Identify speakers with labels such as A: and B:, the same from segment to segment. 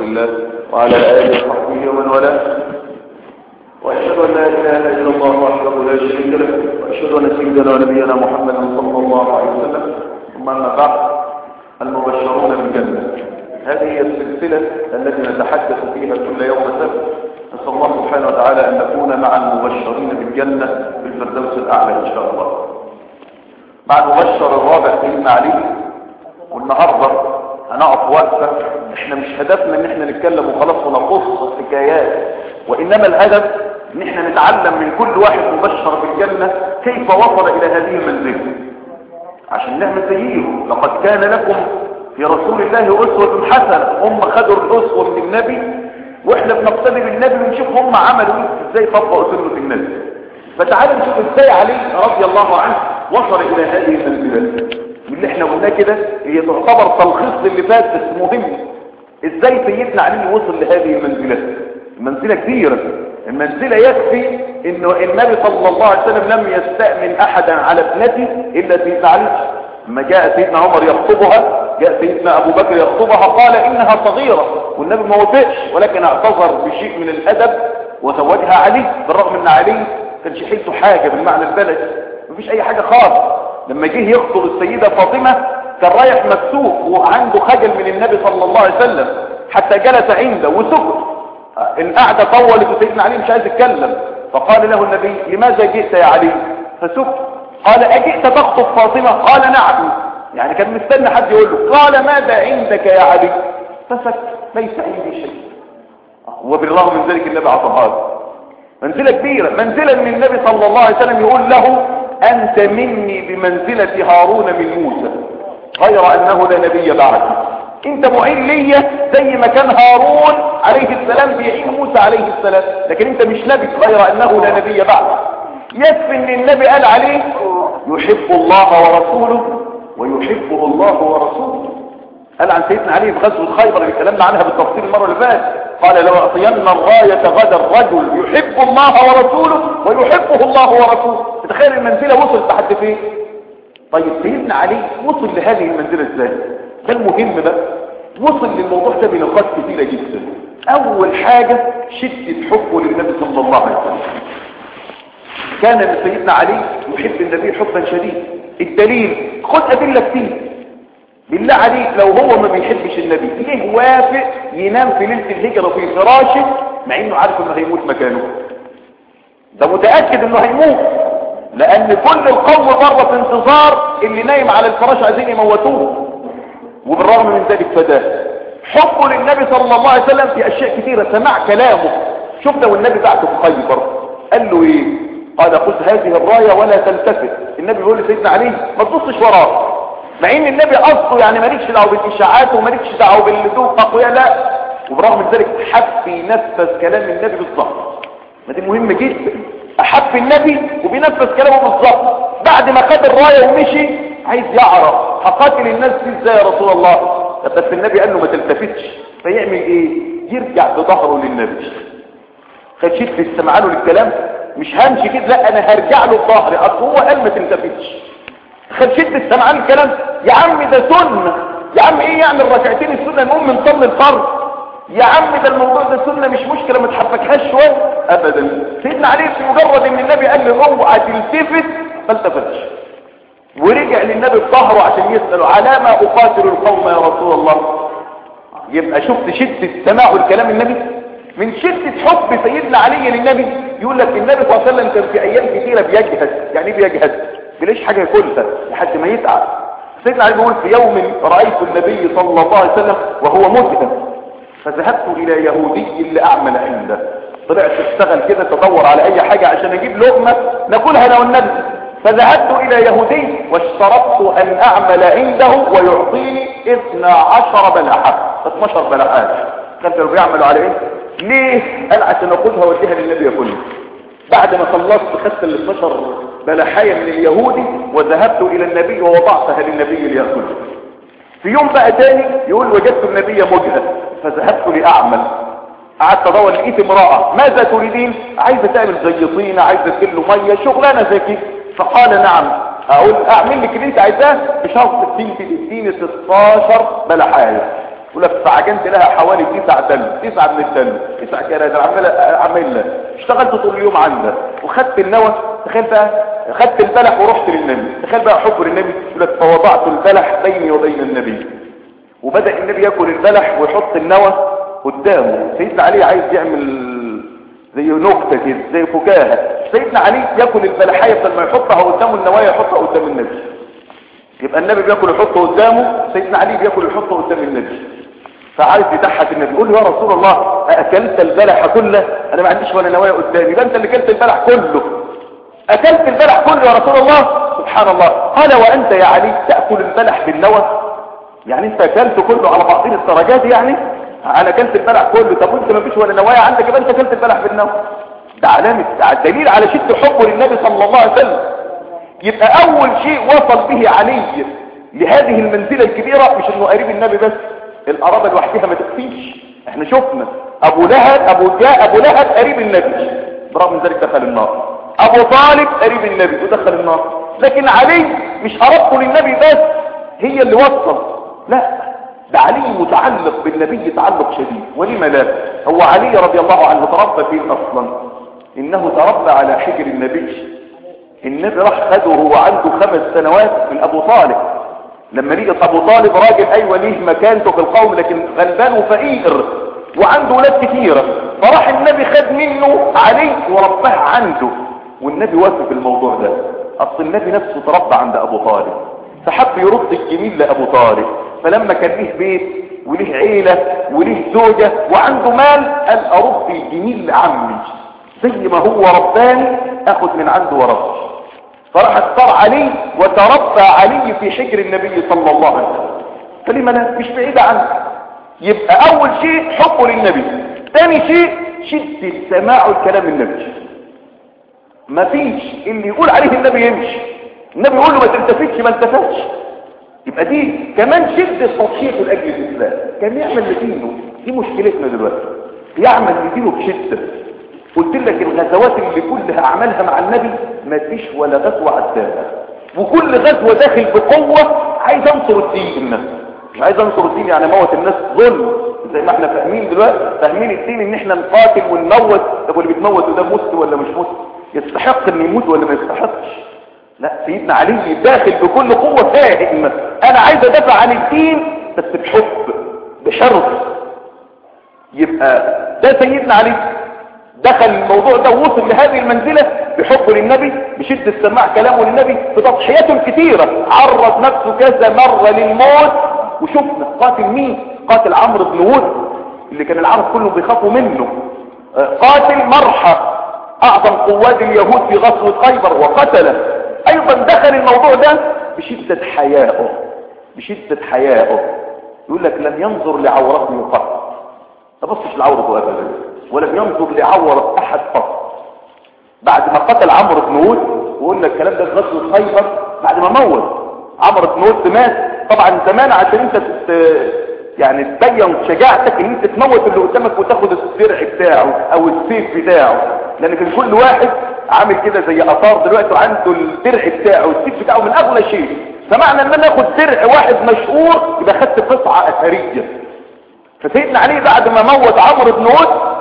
A: الله وعلى آله وصحبه ومن والاه وأشهد أن لا إله إلا الله وحده لا شريك له وأشهد أن سيدنا ونبينا محمدا صلى الله عليه وسلم ثم أما بعد المبشرون بالجنة هذه هي السلسلة التي نتحدث فيها كل يوم سبت نسأل الله سبحانه وتعالى أن نكون مع المبشرين بالجنة في الفردوس الأعلى إن شاء الله مع المبشر الرابع سيدنا علي والنهاردة هنقف وقفة احنا مش هدفنا ان احنا نتكلم وخلاص ونقص حكايات وانما الهدف ان احنا نتعلم من كل واحد مبشر بالجنة كيف وصل الى هذه المنزلة عشان نعمل زيه لقد كان لكم في رسول الله أسوة حسنة هم خدوا الأسوة من النبي واحنا بنقتدي بالنبي ونشوف هم عملوا ايه ازاي طبقوا سنة النبي فتعالوا نشوف ازاي علي رضي الله عنه وصل الى هذه المنزلة واللي احنا قلناه كده هي تعتبر تلخيص للي فات بس مهم ازاي سيدنا علي وصل لهذه المنزلة المنزلة كبيرة المنزلة يكفي انه النبي صلى الله عليه وسلم لم يستأمن احدا على ابنته الا سيدنا علي لما جاء سيدنا عمر يخطبها جاء سيدنا ابو بكر يخطبها قال انها صغيرة والنبي ما وافقش ولكن اعتذر بشيء من الادب وزوجها علي بالرغم ان علي كانش حيلته حاجة بالمعنى البلدي مفيش اي حاجة خالص لما جه يخطب السيدة فاطمة كان رايح مكسوف وعنده خجل من النبي صلى الله عليه وسلم حتى جلس عنده وسكت القعدة طولت وسيدنا علي مش عايز يتكلم فقال له النبي لماذا جئت يا علي فسكت قال أجئت تخطب فاطمة قال نعم يعني كان مستنى حد يقول له قال ماذا عندك يا علي فسكت ليس عندي شيء وبالرغم من ذلك النبي عطاها له منزلة كبيرة منزلة من النبي صلى الله عليه وسلم يقول له أنت مني بمنزلة هارون من موسى غير أنه لا نبي بعدي انت معين ليا زي ما كان هارون عليه السلام بيعين موسى عليه السلام لكن انت مش نبي غير أنه لا نبي بعدي يكفي ان النبي قال عليه يحب الله ورسوله ويحبه الله ورسوله قال عن سيدنا علي في غزوه خيبر اللي اتكلمنا عنها بالتفصيل المره اللي فاتت قال لو اعطينا الرايه غدا الرجل يحب الله ورسوله ويحبه الله ورسوله تخيل المنزله وصلت لحد فين طيب سيدنا علي وصل لهذه المنزله ازاي ده المهم بقى وصل للموضوع ده بنقاط كثيره جدا اول حاجه شده حبه للنبي صلى الله عليه وسلم كان سيدنا علي يحب النبي حبا شديدا الدليل خد ادله كتير بالله عليك لو هو ما بيحبش النبي ليه وافق ينام في ليله الهجره في فراشه مع انه عارف انه هيموت مكانه ده متاكد انه هيموت لان كل القوم بره في انتظار اللي نايم على الفراش عايزين يموتوه وبالرغم من ذلك فداه حبه للنبي صلى الله عليه وسلم في اشياء كثيره سمع كلامه شفنا والنبي بعته في خيبر قال له ايه قال خذ هذه الرايه ولا تلتفت النبي بيقول لسيدنا علي ما تبصش وراه مع ان النبي قصده يعني مالكش دعوه بالاشاعات ومالكش دعوه باللزوم اقوياء لا وبرغم من ذلك حب ينفذ كلام النبي بالظبط ما دي مهم جدا احب النبي وبينفذ كلامه بالظبط بعد ما خد الرايه ومشي عايز يعرف هقاتل الناس دي ازاي يا رسول الله بس النبي قال له ما تلتفتش فيعمل ايه يرجع بظهره للنبي فشيت استمع له للكلام مش همشي كده لا انا هرجع له بظهري اصل هو قال ما تلتفتش خد شد السمعان الكلام يا عم ده سنة يا عم ايه يعني الركعتين السنة المهم نصلي الفرض يا عم ده الموضوع ده سنة مش مشكلة ما تحبكهاش شوية ابدا سيدنا علي في مجرد ان النبي قال له اوعى تلتفت ما التفتش ورجع للنبي بظهره عشان يسأله على ما اقاتل القوم يا رسول الله يبقى شفت شدة سماعه لكلام النبي من شدة حب سيدنا علي للنبي يقول لك النبي صلى الله عليه وسلم كان في ايام كثيرة بيجهز يعني ايه بيجهز بلاش حاجة ياكلها لحد ما يتعب سيدنا علي بيقول في يوم رأيت النبي صلى الله عليه وسلم وهو مذهب فذهبت إلى يهودي لأعمل عنده طلعت اشتغل كده تدور على أي حاجة عشان أجيب لقمة ناكلها أنا والنبي فذهبت إلى يهودي واشترطت أن أعمل عنده ويعطيني 12 بلحة 12 بلحات كانوا بيعملوا على إيه؟ ليه؟ قال عشان أخذها واديها للنبي ياكلها بعد ما خلصت خدت ال 12 بلحاية من اليهودي وذهبت إلى النبي ووضعتها للنبي ليأكلها في يوم بقى تاني يقول وجدت النبي مجهد فذهبت لأعمل قعدت ادور لقيت امرأة ماذا تريدين عايزة تعمل زي طينة عايزة كيلو مية شغلانة زي كده فقال نعم اقول اعمل لك اللي انت عايزاه بشرط انت تديني 16 بلحاية يقول لك فعجنت لها حوالي تسع تل تسعة من التل تسع كرادة عمال عمال اشتغلت طول اليوم عندها وخدت النوى تخيل بقى خدت البلح ورحت للنبي تخيل بقى حب للنبي يقول لك فوضعت البلح بيني وبين النبي وبدأ النبي ياكل البلح ويحط النوى قدامه سيدنا علي عايز يعمل زي نكتة كده زي فكاهة سيدنا علي ياكل البلحية بدل ما يحطها قدامه النوايا يحطها قدام النبي يبقى النبي بياكل يحطه قدامه سيدنا علي بياكل يحطه قدام النبي فعايز يضحك النبي يقول له يا رسول الله اكلت البلح كله انا ما عنديش ولا نوايا قدامي ده انت اللي كلت البلح كله اكلت البلح كله يا رسول الله سبحان الله قال وانت يا علي تاكل البلح بالنوى يعني انت اكلت كله على بعضين الدرجات يعني انا اكلت البلح كله طب وانت ما فيش ولا نوايا عندك يبقى انت اكلت البلح بالنوى ده علامه دليل على شده حبه للنبي صلى الله عليه وسلم يبقى اول شيء وصل به علي لهذه المنزلة الكبيرة مش انه قريب النبي بس القرابة لوحدها ما تكفيش احنا شفنا ابو لهب ابو جاء ابو لهب قريب النبي برغم من ذلك دخل النار ابو طالب قريب النبي ودخل النار لكن علي مش قربته للنبي بس هي اللي وصل لا ده علي متعلق بالنبي تعلق شديد ولما لا هو علي رضي الله عنه تربى فيه اصلا انه تربى على حجر النبي النبي راح خده وهو عنده خمس سنوات من ابو طالب لما لقي ابو طالب راجل ايوه ليه مكانته في القوم لكن غلبان وفقير وعنده ولاد كثيره فراح النبي خد منه علي ورباه عنده والنبي وافق الموضوع ده اصل النبي نفسه تربى عند ابو طالب فحب يرد الجميل لابو طالب فلما كان ليه بيت وليه عيله وليه زوجه وعنده مال قال ارد الجميل لعمي زي ما هو رباني اخد من عنده وربي فراح اختار علي وتربى علي في حجر النبي صلى الله عليه وسلم فلما لا مش بعيدة عنه يبقى اول شيء حبه للنبي ثاني شيء شدة سماع الكلام النبي ما فيش اللي يقول عليه النبي يمشي النبي يقول له ما تلتفتش ما التفتش يبقى دي كمان شدة تصحيحه لاجل الاسلام كان يعمل لدينه دي مشكلتنا دلوقتي يعمل لدينه بشدة قلت لك الغزوات اللي كلها عملها مع النبي ما فيش ولا غزوة عداها وكل غزوة داخل بقوة عايز انصر الدين مش عايز انصر الدين يعني موت الناس ظلم زي ما احنا فاهمين دلوقتي فاهمين الدين ان احنا نقاتل ونموت طب اللي بيتموت ده مسلم ولا مش مسلم يستحق ان يموت ولا ما يستحقش لا سيدنا علي داخل بكل قوة فاهم انا عايز ادافع عن الدين بس بحب بشرف يبقى ده سيدنا علي دخل الموضوع ده ووصل لهذه المنزلة بحبه للنبي بشدة سماع كلامه للنبي بتضحياته كثيرة عرض نفسه كذا مرة للموت وشفنا قاتل مين قاتل عمرو بن ود اللي كان العرب كلهم بيخافوا منه قاتل مرحى اعظم قوات اليهود في غزوة خيبر وقتله ايضا دخل الموضوع ده بشدة حيائه بشدة حيائه يقول لك لم ينظر لعورته قط ما بصش لعورته ابدا ولم ينظر لعورة احد قط بعد ما قتل عمرو بن ود وقلنا الكلام ده في غزوه خيبر بعد ما موت عمرو بن ود مات طبعا زمان عشان انت تت... يعني تبين شجاعتك ان انت تموت اللي قدامك وتاخد الدرع بتاعه او السيف بتاعه لان كان كل واحد عامل كده زي اثار دلوقتي وعنده الدرع بتاعه والسيف بتاعه من اغلى شيء فمعنى ان انا اخد درع واحد مشهور يبقى خدت قطعه اثريه فسيدنا علي بعد ما موت عمرو بن ود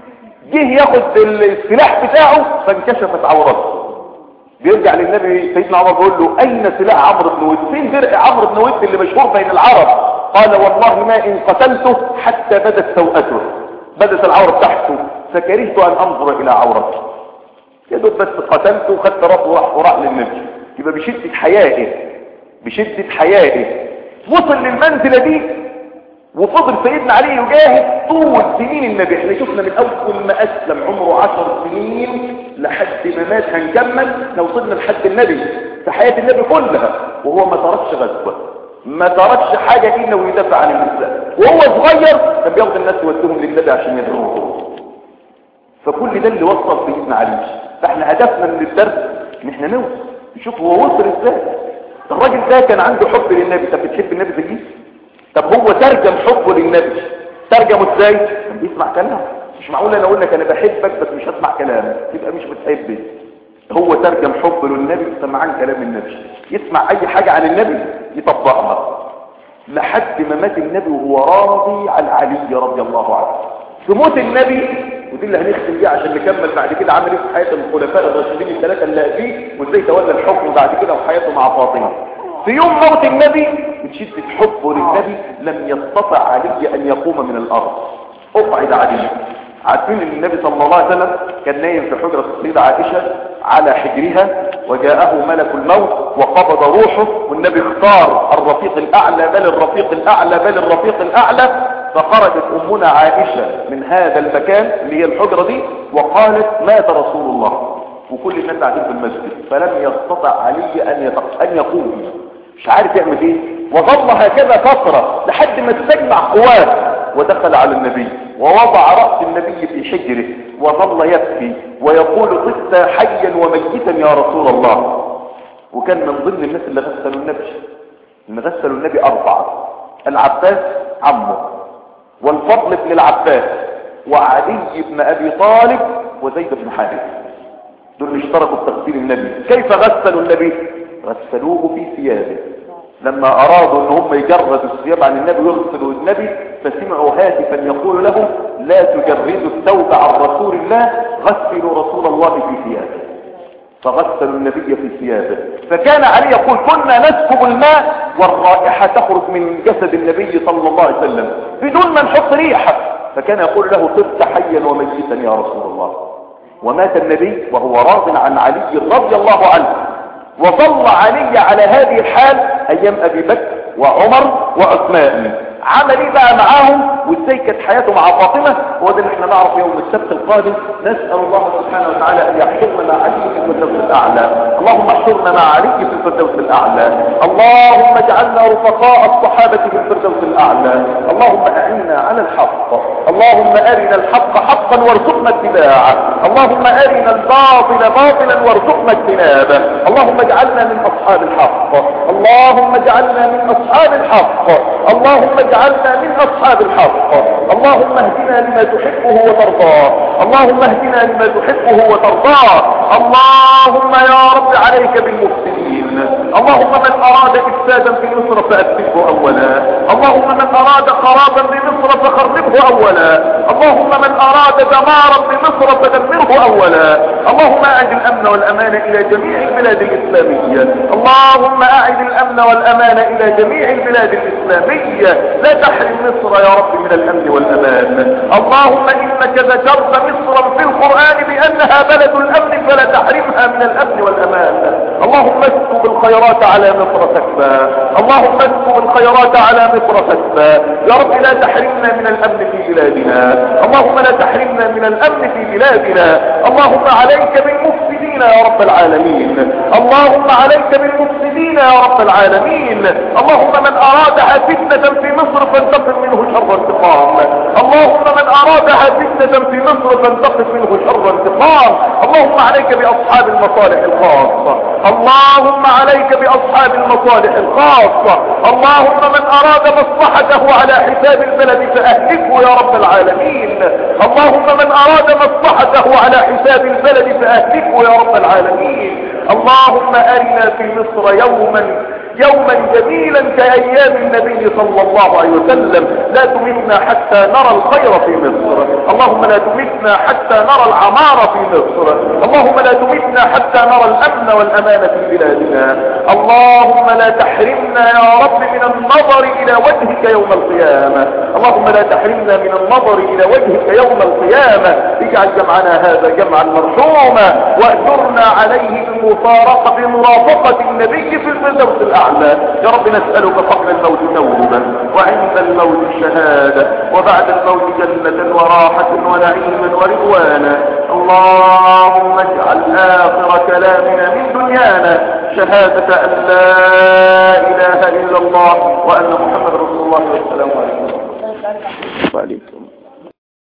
A: جه ياخد السلاح بتاعه فانكشفت عورته بيرجع للنبي سيدنا عمر بيقول له اين سلاح عمرو بن ود فين درع عمرو بن ود اللي مشهور بين العرب قال والله ما ان قتلته حتى بدت سوءته بدت العوره بتاعته فكرهت ان انظر الى عورته يا دوب بس قتلته وخدت راسه وراح وراح للنبي يبقى بشده حيائه بشده حيائه وصل للمنزله دي وفضل سيدنا علي يجاهد طول سنين النبي احنا شفنا من اول ما اسلم عمره عشر سنين لحد ما مات هنكمل لو وصلنا لحد النبي في حياة النبي كلها وهو ما تركش غزوة ما تركش حاجة انه يدافع عن الاسلام وهو صغير كان بياخد الناس يوديهم للنبي عشان يدعوه فكل ده اللي وصل سيدنا علي فاحنا هدفنا من الدرس ان احنا نوصل نشوف هو وصل ازاي الراجل ده كان عنده حب للنبي طب بتحب النبي في الجيش طب هو ترجم حبه للنبي ترجمه ازاي كان بيسمع كلامه مش معقول انا اقول لك انا بحبك بس مش هسمع كلامك يبقى مش بتحبني هو ترجم حبه للنبي سمعان كلام النبي يسمع اي حاجة عن النبي يطبقها لحد ما مات النبي وهو راضي عن علي رضي الله عنه في موت النبي ودي اللي هنختم بيها عشان نكمل بعد كده عمل ايه في حياه الخلفاء الراشدين الثلاثه اللي فيه وازاي تولى الحكم بعد كده وحياته مع فاطمه في يوم موت النبي من شده حبه للنبي لم يستطع علي ان يقوم من الارض اقعد علي عارفين ان النبي صلى الله عليه وسلم كان نايم في حجرة السيدة عائشة على حجرها وجاءه ملك الموت وقبض روحه والنبي اختار الرفيق الاعلى بل الرفيق الاعلى بل الرفيق الاعلى فخرجت امنا عائشة من هذا المكان اللي هي الحجرة دي وقالت مات رسول الله وكل الناس قاعدين في المسجد فلم يستطع علي ان ان يقوم مش عارف يعمل ايه وظل هكذا فترة لحد ما استجمع قواه ودخل على النبي ووضع رأس النبي في حجره وظل يبكي ويقول طفت حيا وميتا يا رسول الله وكان من ضمن الناس اللي غسلوا النبي اللي غسلوا النبي أربعة العباس عمه والفضل بن العباس وعلي بن أبي طالب وزيد بن حارث دول اشتركوا في تغسيل النبي كيف غسلوا النبي غسلوه في ثيابه لما أرادوا أن هم يجردوا الثياب عن النبي ويغسلوا النبي فسمعوا هاتفا يقول لهم لا تجردوا الثوب عن رسول الله غسلوا رسول الله في ثيابه فغسلوا النبي في ثيابه فكان علي يقول كنا نسكب الماء والرائحة تخرج من جسد النبي صلى الله عليه وسلم بدون ما نحط ريحة فكان يقول له طبت حيا وميتا يا رسول الله ومات النبي وهو راض عن علي رضي الله عنه وظل علي على هذه الحال ايام ابي بكر وعمر وعثمان عمل ايه بقى معاهم وازاي كانت حياته مع فاطمة هو ده اللي احنا نعرف يوم السبت القادم نسأل الله سبحانه وتعالى ان يحشرنا مع علي في الفردوس الاعلى اللهم احشرنا مع علي في الفردوس الاعلى اللهم اجعلنا رفقاء الصحابة في الفردوس الاعلى اللهم اعنا على الحق اللهم ارنا الحق حقا وارزقنا اتباعه اللهم ارنا الباطل باطلا وارزقنا اجتنابه اللهم اجعلنا من اصحاب الحق اللهم اجعلنا من اصحاب الحق اللهم اجعلنا من اصحاب الحق اللهم اهدنا لما تحبه وترضاه اللهم اهدنا لما تحبه وترضاه اللهم يا رب عليك بالمفسدين اللهم من اراد افسادا في مصر فافسده اولا اللهم من اراد خرابا بمصر فخربه اولا اللهم من اراد دمارا بمصر فدمره اولا اللهم اعد الامن والامان الى جميع البلاد الاسلامية اللهم اعد الامن والامان الى جميع البلاد الاسلامية لا تحرم مصر يا رب من الامن والامان اللهم انك ذكرت مصرا في القرآن بانها بلد الامن فلا تحرمها من الامن والامان اللهم اسكب الخيرات على مصر سكبا اللهم اسكب الخيرات على مصر سكبا يا رب لا تحرمنا من الامن في بلادنا اللهم لا تحرمنا من الامن في بلادنا اللهم عليك بالمفسدين يا رب العالمين اللهم عليك بالمفسدين يا رب العالمين اللهم من ارادها فتنة في مصر فانتقم منه شر انتقام اللهم من ارادها فتنة في مصر فانتقم منه شر انتقام اللهم عليك باصحاب المصالح الخاصة اللهم عليك باصحاب المصالح الخاصة اللهم من اراد مصلحته على حساب البلد فاهلكه يا رب العالمين اللهم من اراد مصلحته على حساب البلد فاهلكه يا رب العالمين اللهم ارنا في مصر يوما يوما جميلا كأيام النبي صلى الله عليه وسلم لا تمتنا حتى نرى الخير في مصر اللهم لا تمتنا حتى نرى العمار في مصر اللهم لا تمتنا حتى نرى الأمن والأمان في بلادنا اللهم لا تحرمنا يا رب من النظر إلى وجهك يوم القيامة اللهم لا تحرمنا من النظر إلى وجهك يوم القيامة اجعل جمعنا هذا جمعا مرحوما وأجرنا عليه بمفارقة بمرافقة النبي في الفردوس الأعلى يا رب نسألك قبل الموت توبة وعند الموت شهادة وبعد الموت جنة وراحة ونعيما ورضوانا اللهم اجعل آخر كلامنا من دنيانا شهادة أن لا إله إلا الله وأن محمد رسول الله والسلام عليكم وعليكم